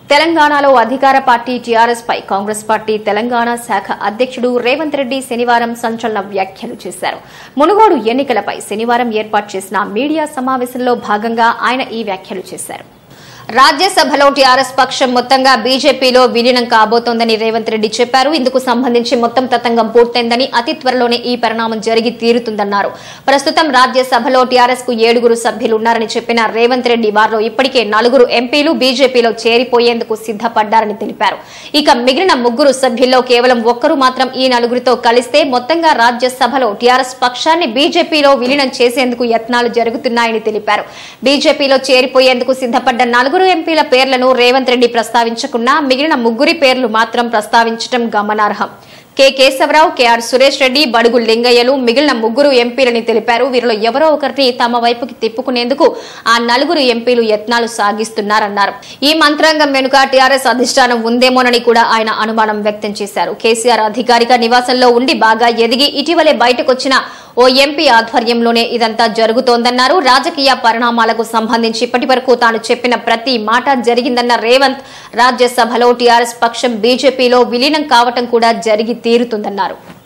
తెలంగాణలో అధికార party TRS పై కాంగ్రెస్ పార్టీ తెలంగాణ శాఖ అధ్యక్షుడు రేవంత్ రెడ్డి శనివారం సంచలన వ్యాఖ్యలు చేశారు మునుగోడు ఎన్నికలపై శనివారం ఏర్పాటు చేసిన మీడియా సమావేశంలో భాగంగా ఆయన ఈ వ్యాఖ్యలు చేశారు రాజ్యసభలో టీఆర్ఎస్ పక్షం మొత్తంగా బీజేపీలో విలీనం కాబోతోందని రేవంత్ రెడ్డి చెప్పారు ఇందుకు సంబంధించి మొత్తం తతంగం పూర్తయిందని అతి త్వరలోనే ఈ పరిణామం జరిగి తీరుతుందన్నారు ప్రస్తుతం రాజ్యసభలో టీఆర్ఎస్ కు ఏడుగురు సభ్యులున్నారని చెప్పిన రేవంత్ రెడ్డి వారిలో ఇప్పటికే నలుగురు ఎంపీలు బీజేపీలో చేరిపోయేందుకు సిద్దపడ్డారని తెలిపారు ఇక మిగిలిన ముగ్గురు సభ్యుల్లో కేవలం ఒక్కరు మాత్రం ఈ నలుగురితో కలిస్తే మొత్తంగా రాజ్యసభలో టీఆర్ఎస్ పక్షాన్ని బీజేపీలో విలీనం చేసేందుకు యత్నాలు జరుగుతున్నాయని తెలిపారు బీజేపీలో చేరిపోయేందుకు సిద్దపడ్డ నలుగురు ఎంపీల పేర్లను రేవంత్ రెడ్డి ప్రస్తావించకున్నా మిగిలిన ముగ్గురి పేర్లు మాత్రం ప్రస్తావించడం గమనార్హం కె కేశవరావు కెఆర్ సురేష్ రెడ్డి బడుగు లింగయ్యలు మిగిలిన ముగ్గురు ఎంపీలని తెలిపారు వీరిలో ఎవరో ఒకరిని తమ వైపుకి తిప్పుకునేందుకు ఆ నలుగురు ఎంపీలు యత్నాలు సాగిస్తున్నారన్నారు ఈ మంత్రాంగం వెనుక టీఆర్ఎస్ అధిష్టానం ఉందేమోనని కూడా ఆయన అనుమానం వ్యక్తం చేశారు కేసీఆర్ అధికారిక నివాసంలో ఉండి బాగా ఎదిగి ఇటీవలే బయటకొచ్చిన ఓ ఎంపీ ఆధ్వర్యంలోనే ఇదంతా జరుగుతోందన్నారు రాజకీయ పరిణామాలకు సంబంధించి ఇప్పటి వరకు తాను చెప్పిన ప్రతి మాట జరిగిందన్న రేవంత్ రాజ్యసభలో టీఆర్ఎస్ పక్షం బీజేపీలో విలీనం కావటం కూడా జరిగి తీరుతుందన్నారు